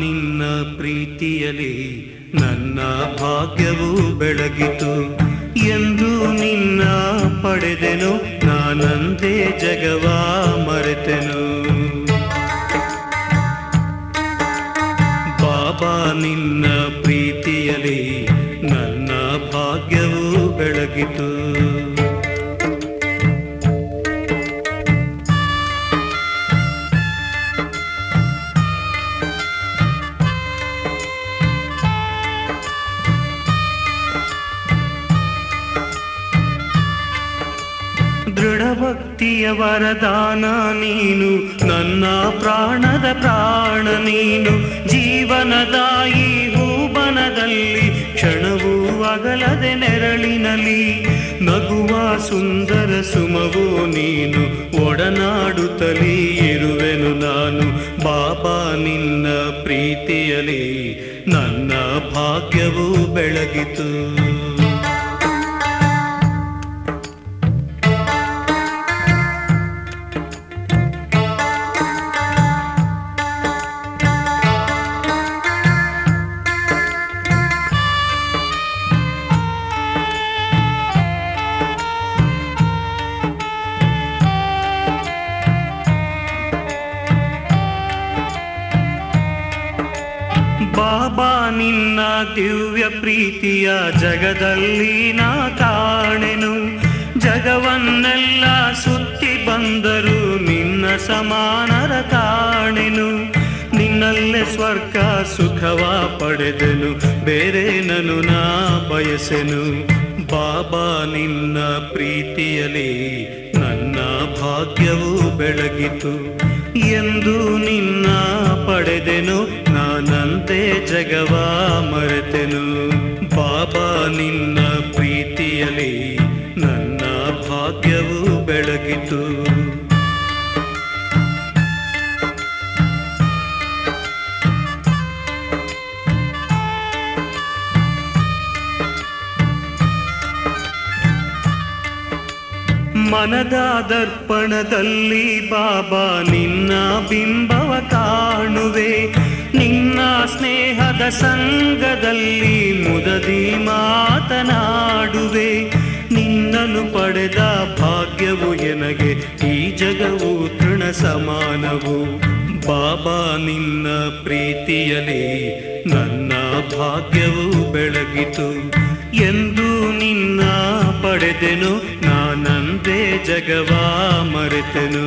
ನಿನ್ನ ಪ್ರೀತಿಯಲಿ ನನ್ನ ಭಾಗ್ಯವು ಬೆಳಗಿತು ಎಂದು ನಿನ್ನ ಪಡೆದೆನು ನಾನಂದೇ ಜಗವ ಮರೆತೆನು ಬಾಬಾ ನಿನ್ನ ಪ್ರೀತಿಯಲಿ ನನ್ನ ಭಾಗ್ಯವು ಬೆಳಗಿತು ದೃಢಭಕ್ತಿಯ ವರದಾನ ನೀನು ನನ್ನ ಪ್ರಾಣದ ಪ್ರಾಣ ನೀನು ಜೀವನದಾಯಿ ಹೂಬನದಲ್ಲಿ ಕ್ಷಣವೂ ಅಗಲದೆ ನೆರಳಿನಲಿ ನಗುವ ಸುಂದರ ಸುಮವು ನೀನು ಒಡನಾಡುತ್ತಲೇ ಇರುವೆನು ನಾನು ಬಾಬಾ ನಿನ್ನ ಪ್ರೀತಿಯಲಿ ನನ್ನ ಭಾಗ್ಯವು ಬೆಳಗಿತು ಬಾಬಾ ನಿನ್ನ ದಿವ್ಯ ಪ್ರೀತಿಯ ಜಗದಲ್ಲಿ ನಾ ಕಾಣೆನು ಜಗವನ್ನೆಲ್ಲ ಸುತ್ತಿ ಬಂದರು ನಿನ್ನ ಸಮಾನರ ಕಾಣೆನು ನಿನ್ನಲ್ಲೇ ಸ್ವರ್ಗ ಸುಖವ ಪಡೆದೆನು ಬೇರೆ ನನು ನಾ ಬಯಸೆನು ಬಾಬಾ ನಿನ್ನ ಪ್ರೀತಿಯಲಿ ನನ್ನ ಭಾಗ್ಯವು ಬೆಳಗಿತು ಎಂದು ನಿನ್ನ ಪಡೆದೆನು ನಾನಂತೆ ಜಗವ ಮರೆತೆನು ಬಾಬಾ ನಿನ್ನ ಪ್ರೀತಿಯಲಿ ನನ್ನ ಭಾಗ್ಯವು ಬೆಳಗಿತು ಮನದ ದರ್ಪಣದಲ್ಲಿ ಬಾಬಾ ನಿನ್ನ ಬಿಂಬವ ಕಾಣುವೆ ನಿನ್ನ ಸ್ನೇಹದ ಸಂಗದಲ್ಲಿ ಮುದದಿ ಮಾತನಾಡುವೆ ನಿನ್ನನ್ನು ಪಡೆದ ಭಾಗ್ಯವು ಎನಗೆ ಈ ಜಗವು ತೃಣ ಸಮಾನವು ಬಾಬಾ ನಿನ್ನ ಪ್ರೀತಿಯಲಿ ನನ್ನ ಭಾಗ್ಯವು ಬೆಳಗಿತು ಎಂದು ನಿನ್ನ ಪಡೆದೆನು ನಾನಂದೇ ಜಗವ ಮರೆತೆನು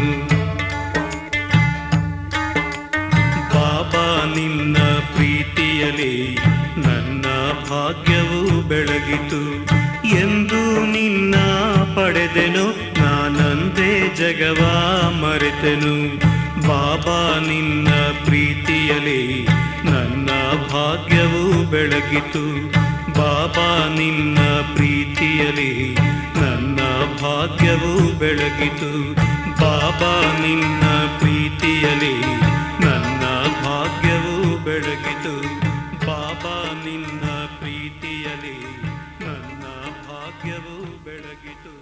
ಬಾಬಾ ನಿನ್ನ ಪ್ರೀತಿಯಲಿ ನನ್ನ ಭಾಗ್ಯವು ಬೆಳಗಿತು ಎಂದು ನಿನ್ನ ಪಡೆದೆನು ನಾನಂದೇ ಜಗವ ಮರೆತೆನು ಬಾಬಾ ನಿನ್ನ ಪ್ರೀತಿಯಲಿ ನನ್ನ ಭಾಗ್ಯವು ಬೆಳಗಿತು ಬಾಬಾ ನಿನ್ನ ಪ್ರೀತಿಯಲಿ ನನ್ನ ಭಾಗ್ಯವು ಬೆಳಗಿತು ಬಾಬಾ ನಿನ್ನ ಪ್ರೀತಿಯಲಿ ನನ್ನ ಭಾಗ್ಯವು ಬೆಳಗಿತು ಬಾಬಾ ನಿನ್ನ ಪ್ರೀತಿಯಲಿ ನನ್ನ ಭಾಗ್ಯವು ಬೆಳಗಿತು